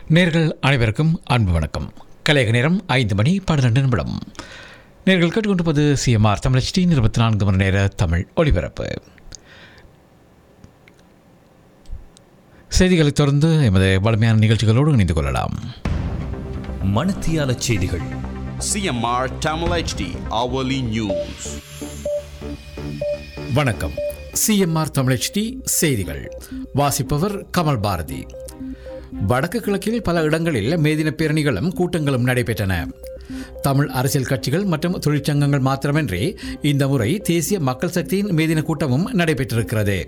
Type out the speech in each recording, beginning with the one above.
நேர்கள் அனைவருக்கும் அன்பு வணக்கம் கலையக நேரம் ஐந்து மணி பன்னிரண்டு நிமிடம் நேர்கள் கேட்டுக்கொண்டிருப்பது சிஎம்ஆர் தமிழ் டி இருபத்தி நான்கு மணி நேர தமிழ் ஒளிபரப்பு செய்திகளை தொடர்ந்து எமது வலிமையான நிகழ்ச்சிகளோடு இணைந்து கொள்ளலாம் மணத்தியால செய்திகள் CMR Tamil HD hourly news. வணக்கம் சிஎம்ஆர் தமிழ் டி செய்திகள் வாசிப்பவர் கமல் பாரதி வடக்கு கிழக்கில் பல இடங்களில் மேதின பேரணிகளும் கூட்டங்களும் நடைபெற்றன தமிழ் அரசியல் கட்சிகள் மற்றும் தொழிற்சங்கங்கள் மாத்திரமின்றி இந்த முறை தேசிய மக்கள் சக்தியின் மேதின கூட்டமும் நடைபெற்றிருக்கிறது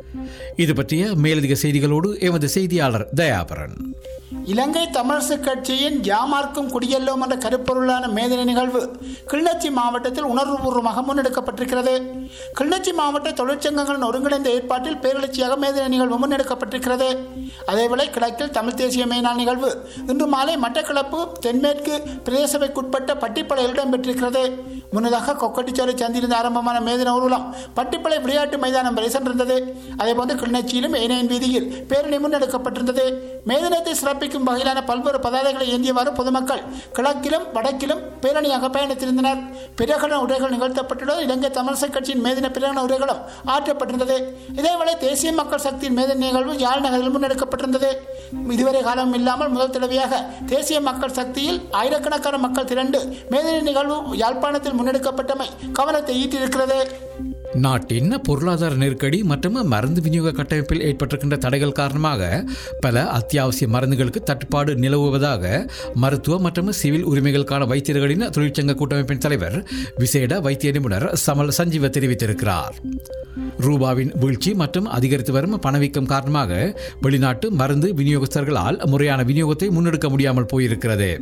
இது பற்றிய மேலதிக செய்திகளோடு எமது செய்தியாளர் தயாபரன் இலங்கை தமிழரசு கட்சியின் யாமார்க்கும் குடியெல்லோம் என்ற கருப்பொருளான மேதின நிகழ்வு கிளிநொச்சி மாவட்டத்தில் உணர்வுபூர்வமாக முன்னெடுக்கப்பட்டிருக்கிறது கிளிநொச்சி மாவட்ட தொழிற்சங்கங்களின் ஒருங்கிணைந்த ஏற்பாட்டில் பேரெழுச்சியாக மேதின நிகழ்வு முன்னெடுக்கப்பட்டிருக்கிறது அதேவேளை கிழக்கில் தமிழ் தேசிய மேனாள் நிகழ்வு இன்று மாலை மட்டக்களப்பு தென்மேற்கு பிரதேசபைக்குட்பட்ட பட்டிப்பளையில் இடம்பெற்றிருக்கிறது முன்னதாக கொக்கட்டிச்சோலை சந்திலிருந்து ஆரம்பமான மேதின ஊர்வலம் பட்டிப்பளை விளையாட்டு மைதானம் வரை சென்றிருந்தது அதேபோன்று கிளிநொச்சியிலும் ஏனையின் வீதியில் பேரணி முன்னெடுக்கப்பட்டிருந்தது மேதினத்தை சிறப்பிக்கும் வகையிலான பல்வேறு பதாதைகளை ஏந்தியவாறு பொதுமக்கள் கிழக்கிலும் வடக்கிலும் பேரணியாக பயணித்திருந்தனர் பிரகடன உரைகள் நிகழ்த்தப்பட்டுள்ளது இலங்கை தமிழிசை கட்சியின் மேதின பிரகடன உரைகளும் ஆற்றப்பட்டிருந்தது இதேவேளை தேசிய மக்கள் சக்தியின் மேதின நிகழ்வு யாழ் நகரில் முன்னெடுக்கப்பட்டிருந்தது இதுவரை காலம் இல்லாமல் முதல் தடவையாக தேசிய மக்கள் சக்தியில் ஆயிரக்கணக்கான மக்கள் திரண்டு மேதின நிகழ்வு யாழ்ப்பாணத்தில் முன்னெடுக்கப்பட்டமை கவனத்தை ஈட்டிருக்கிறது நாட்டின் பொருளாதார நெருக்கடி மற்றும் மருந்து விநியோக கட்டமைப்பில் ஏற்பட்டிருக்கின்ற தடைகள் காரணமாக பல அத்தியாவசிய மருந்துகளுக்கு தட்டுப்பாடு நிலவுவதாக மருத்துவ மற்றும் சிவில் உரிமைகளுக்கான வைத்தியர்களின் தொழிற்சங்க கூட்டமைப்பின் தலைவர் விசேட வைத்திய நிபுணர் சமல் சஞ்சீவ தெரிவித்திருக்கிறார் ரூபாவின் வீழ்ச்சி மற்றும் அதிகரித்து வரும் பணவீக்கம் காரணமாக வெளிநாட்டு மருந்து விநியோகஸ்தர்களால் முறையான விநியோகத்தை முன்னெடுக்க முடியாமல் போயிருக்கிறது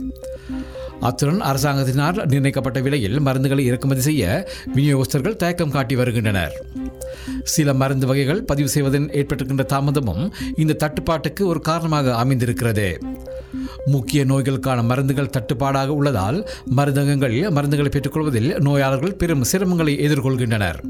அத்துடன் அரசாங்கத்தினால் நிர்ணயிக்கப்பட்ட விலையில் மருந்துகளை இறக்குமதி செய்ய விநியோகஸ்தர்கள் தயக்கம் காட்டி வருகின்றனர் சில மருந்து வகைகள் பதிவு செய்வதில் ஏற்பட்டிருக்கின்ற தாமதமும் இந்த தட்டுப்பாட்டுக்கு ஒரு காரணமாக அமைந்திருக்கிறது முக்கிய நோய்களுக்கான மருந்துகள் தட்டுப்பாடாக உள்ளதால் மருந்தகங்களில் மருந்துகளை பெற்றுக்கொள்வதில் நோயாளர்கள் பெரும் சிரமங்களை எதிர்கொள்கின்றனர்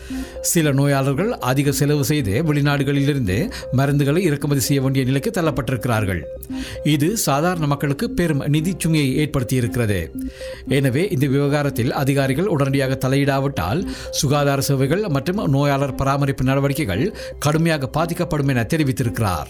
சில நோயாளர்கள் அதிக செலவு செய்து வெளிநாடுகளிலிருந்து மருந்துகளை இறக்குமதி செய்ய வேண்டிய நிலைக்கு தள்ளப்பட்டிருக்கிறார்கள் இது சாதாரண மக்களுக்கு பெரும் நிதி சுமையை ஏற்படுத்தியிருக்கிறது எனவே இந்த விவகாரத்தில் அதிகாரிகள் உடனடியாக தலையிடாவிட்டால் சுகாதார சேவைகள் மற்றும் நோயாளர் பராமரிப்பு நடவடிக்கைகள் கடுமையாக பாதிக்கப்படும் என தெரிவித்திருக்கிறார்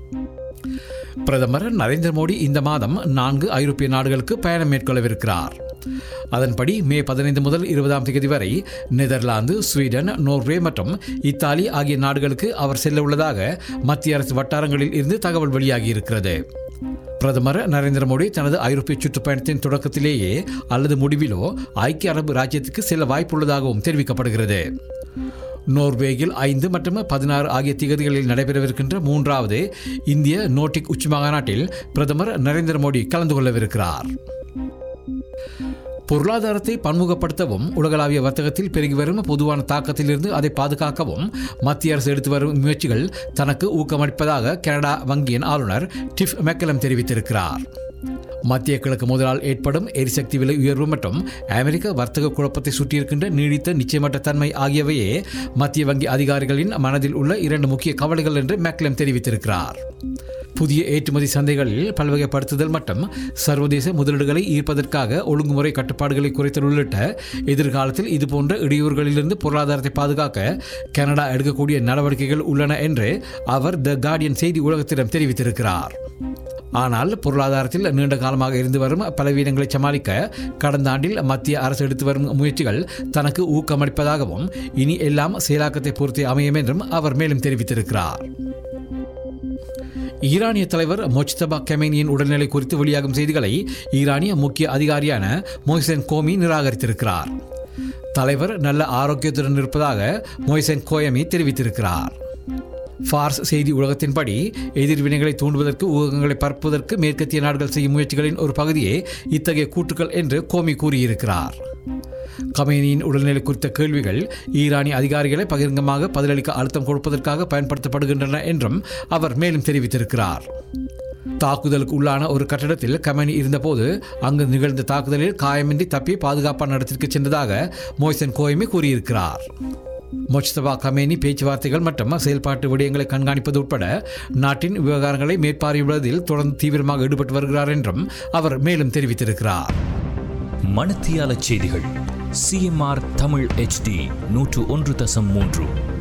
பிரதமர் நரேந்திர மோடி இந்த மாதம் நான்கு ஐரோப்பிய நாடுகளுக்கு பயணம் மேற்கொள்ளவிருக்கிறார் அதன்படி மே பதினைந்து முதல் இருபதாம் தேதி வரை நெதர்லாந்து ஸ்வீடன் நோர்வே மற்றும் இத்தாலி ஆகிய நாடுகளுக்கு அவர் செல்ல உள்ளதாக மத்திய அரசு வட்டாரங்களில் இருந்து தகவல் வெளியாகியிருக்கிறது பிரதமர் நரேந்திர மோடி தனது ஐரோப்பிய சுற்றுப்பயணத்தின் தொடக்கத்திலேயே அல்லது முடிவிலோ ஐக்கிய அரபு ராஜ்யத்துக்கு செல்ல வாய்ப்புள்ளதாகவும் தெரிவிக்கப்படுகிறது நோர்வேயில் ஐந்து மற்றும் பதினாறு ஆகிய திகதிகளில் நடைபெறவிருக்கின்ற மூன்றாவது இந்திய நோட்டிக் உச்சி மாநாட்டில் பிரதமர் நரேந்திர மோடி கலந்து கொள்ளவிருக்கிறார் பொருளாதாரத்தை பன்முகப்படுத்தவும் உலகளாவிய வர்த்தகத்தில் பெருகி வரும் பொதுவான தாக்கத்திலிருந்து அதை பாதுகாக்கவும் மத்திய அரசு எடுத்து வரும் முயற்சிகள் தனக்கு ஊக்கமளிப்பதாக கனடா வங்கியின் ஆளுநர் டிஃப் மெக்கலம் தெரிவித்திருக்கிறார் மத்திய கிழக்கு முதலால் ஏற்படும் எரிசக்தி விலை உயர்வு மற்றும் அமெரிக்க வர்த்தக குழப்பத்தை சுற்றியிருக்கின்ற நீடித்த நிச்சயமற்ற தன்மை ஆகியவையே மத்திய வங்கி அதிகாரிகளின் மனதில் உள்ள இரண்டு முக்கிய கவலைகள் என்று மேக்லம் தெரிவித்திருக்கிறார் புதிய ஏற்றுமதி சந்தைகளில் பல்வகைப்படுத்துதல் மற்றும் சர்வதேச முதலீடுகளை ஈர்ப்பதற்காக ஒழுங்குமுறை கட்டுப்பாடுகளை குறைத்தல் உள்ளிட்ட எதிர்காலத்தில் இதுபோன்ற இடையூறுகளிலிருந்து பொருளாதாரத்தை பாதுகாக்க கனடா எடுக்கக்கூடிய நடவடிக்கைகள் உள்ளன என்று அவர் த கார்டியன் செய்தி ஊடகத்திடம் தெரிவித்திருக்கிறார் ஆனால் பொருளாதாரத்தில் நீண்ட காலமாக இருந்து வரும் பலவீனங்களை சமாளிக்க கடந்த ஆண்டில் மத்திய அரசு எடுத்து வரும் முயற்சிகள் தனக்கு ஊக்கமளிப்பதாகவும் இனி எல்லாம் செயலாக்கத்தை பொறுத்தே அமையும் என்றும் அவர் மேலும் தெரிவித்திருக்கிறார் ஈரானிய தலைவர் மொச்தபா கெமேனியின் உடல்நிலை குறித்து வெளியாகும் செய்திகளை ஈரானிய முக்கிய அதிகாரியான மொய்சென் கோமி நிராகரித்திருக்கிறார் தலைவர் நல்ல ஆரோக்கியத்துடன் இருப்பதாக மொய்சென் கோயமி தெரிவித்திருக்கிறார் ஃபார்ஸ் செய்தி உலகத்தின்படி எதிர்வினைகளை தூண்டுவதற்கு ஊகங்களை பரப்புவதற்கு மேற்கத்திய நாடுகள் செய்யும் முயற்சிகளின் ஒரு பகுதியே இத்தகைய கூற்றுக்கள் என்று கோமி கூறியிருக்கிறார் கமேனியின் உடல்நிலை குறித்த கேள்விகள் ஈரானிய அதிகாரிகளை பகிரங்கமாக பதிலளிக்க அழுத்தம் கொடுப்பதற்காக பயன்படுத்தப்படுகின்றன என்றும் அவர் மேலும் தெரிவித்திருக்கிறார் தாக்குதலுக்கு உள்ளான ஒரு கட்டடத்தில் கமேனி இருந்தபோது அங்கு நிகழ்ந்த தாக்குதலில் காயமின்றி தப்பி பாதுகாப்பான இடத்திற்கு சென்றதாக மோய்சன் கோயமி கூறியிருக்கிறார் மொச்தபா கமேனி பேச்சுவார்த்தைகள் மற்றும் செயல்பாட்டு விடயங்களை கண்காணிப்பது உட்பட நாட்டின் விவகாரங்களை மேற்பார்வையிடுவதில் தொடர்ந்து தீவிரமாக ஈடுபட்டு வருகிறார் என்றும் அவர் மேலும் தெரிவித்திருக்கிறார் மணத்தியால செய்திகள் சிஎம்ஆர் தமிழ் HD நூற்று ஒன்று தசம் மூன்று